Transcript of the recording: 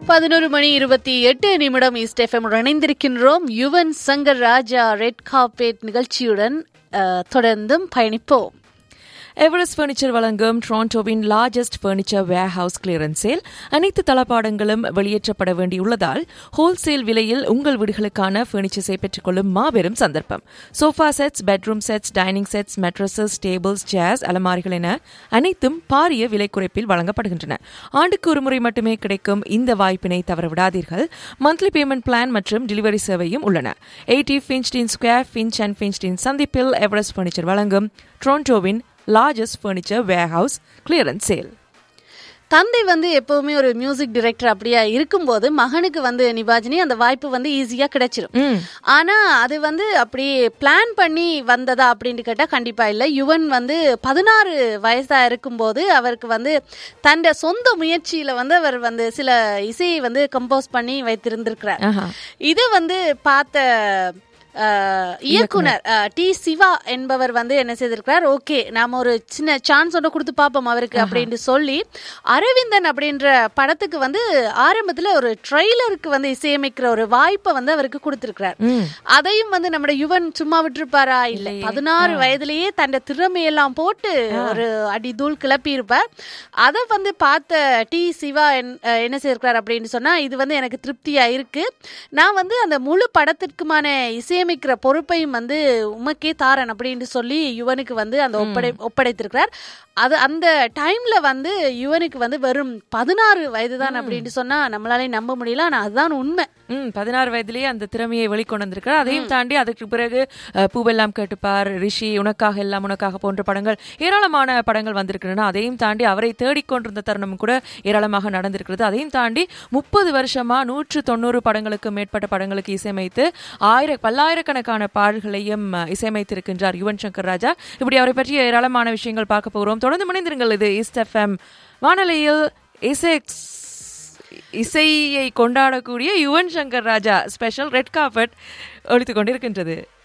பதினோரு மணி இருபத்தி எட்டு நிமிடம் ஈஸ்ட் எஃப்எம் இணைந்திருக்கின்றோம் யுவன் சங்கர் ராஜா ரெட் கார்பெட் நிகழ்ச்சியுடன் அஹ், தொடர்ந்தும் பயணிப்போம் எவரெஸ்ட் ஃபர்னிச்சர் வழங்கும் டொரண்டோவின் largest furniture warehouse clearance sale அனைத்து தளபாடங்களும் வெளியேற்றப்பட வேண்டியுள்ளதால் ஹோல்சேல் விலையில் உங்கள் வீடுகளுக்கான ஃபர்னிச்சர்ஸை பெற்றுக்கொள்ளும் மாபெரும் சந்தர்ப்பம் sofa sets bedroom sets dining sets mattresses tables chairs அலமாரிகள் என அனைத்தும் பாரிய விலை குறைப்பில் வழங்கப்படுகின்றன ஆண்டுக்கு ஒரு முறை மட்டுமே கிடைக்கும் இந்த வாய்ப்பினை தவறவிடாதீர்கள் மந்த்லி பேமெண்ட் பிளான் மற்றும் டெலிவரி சேவையும் உள்ளன எயிட்டி ஃபின்ச்டின் ஸ்கொயர் ஃபின்ச் அண்ட் ஃபின்ச்டின் சந்திப்பில் எவரெஸ்ட் ஃபர்னிச்சர் வழங்கும் டொரண்டோவின் largest furniture warehouse clearance sale தந்தை வந்து எப்பவுமே ஒரு மியூசிக் டைரக்டர் அப்படியா இருக்கும்போது மகனுக்கு வந்து நிபாஜினி அந்த வாய்ப்பு வந்து ஈஸியா கிடைச்சிரும் ஆனா அது வந்து அப்படி பிளான் பண்ணி வந்ததா அப்படின்னு கேட்டா கண்டிப்பா இல்ல யுவன் வந்து பதினாறு வயசா இருக்கும்போது அவருக்கு வந்து தன்னுடைய சொந்த முயற்சியில வந்து அவர் வந்து சில இசையை வந்து கம்போஸ் பண்ணி வைத்திருந்திருக்கிறார் ஆஹா. இது வந்து பார்த்த அஹ், இயக்குனர் அஹ், டி சிவா என்பவர் வந்து என்ன செய்திருக்கிறார் ஓகே நாம ஒரு சின்ன சான்ஸ் ஒன்று கொடுத்து பார்ப்போம் அவருக்கு அப்படின்னு சொல்லி அரவிந்தன் அப்படின்ற படத்துக்கு வந்து ஆரம்பத்துல ஒரு ட்ரெய்லருக்கு வந்து இசையமைக்கிற ஒரு வாய்ப்பை வந்து அவருக்கு கொடுத்திருக்கிறார் அதையும் வந்து நம்முடைய யுவன் சும்மா விட்டுருப்பாரா இல்ல பதினாறு வயதிலேயே தன் திறமையெல்லாம் போட்டு ஒரு அடி தூள் கிளப்பி இருப்பார் அதை வந்து பார்த்த டி சிவா என்- அஹ் என்ன செய்திருக்கிறார் அப்படின்னு சொன்னா இது வந்து எனக்கு திருப்தியா இருக்கு நான் வந்து அந்த முழு படத்திற்குமான இசையமைக்கிற பொறுப்பையும் வந்து உமக்கே தாரன் அப்படின்னு சொல்லி யுவனுக்கு வந்து அந்த ஒப்படை ஒப்படைத்திருக்கிறார் அது அந்த டைம்ல வந்து யுவனுக்கு வந்து வெறும் பதினாறு வயது தான் அப்படின்னு சொன்னா நம்மளாலே நம்ப முடியல ஆனா அதுதான் உண்மை ம் பதினாறு வயதிலேயே அந்த திறமையை வெளிக்கொண்டு வந்திருக்கிறார் அதையும் தாண்டி அதுக்கு பிறகு அஹ், பூவெல்லாம் கேட்டுப்பார் ரிஷி உனக்காக எல்லாம் உனக்காக போன்ற படங்கள் ஏராளமான படங்கள் வந்திருக்கின்றன அதையும் தாண்டி அவரை தேடிக்கொண்டிருந்த தருணம் கூட ஏராளமாக நடந்திருக்கிறது அதையும் தாண்டி முப்பது வருஷமா நூற்று தொண்ணூறு படங்களுக்கு மேற்பட்ட படங்களுக்கு இசையமைத்து ஆயிர பல்லாயிரக்கணக்கான பாடல்களையும் அஹ், இசையமைத்திருக்கின்றார் யுவன் சங்கர் ராஜா இப்படி அவரை பற்றிய ஏராளமான விஷயங்கள் பார்க்க போகிறோம் தொடர்ந்து மணிந்திருங்கள் இது ஈஸ்ட் எஃப்எம் வானொலியில் இசைக்ஸ் இசையை கொண்டாடக்கூடிய Yuvan Shankar Raja special red carpet ஒழித்துக் கொண்டிருக்கின்றது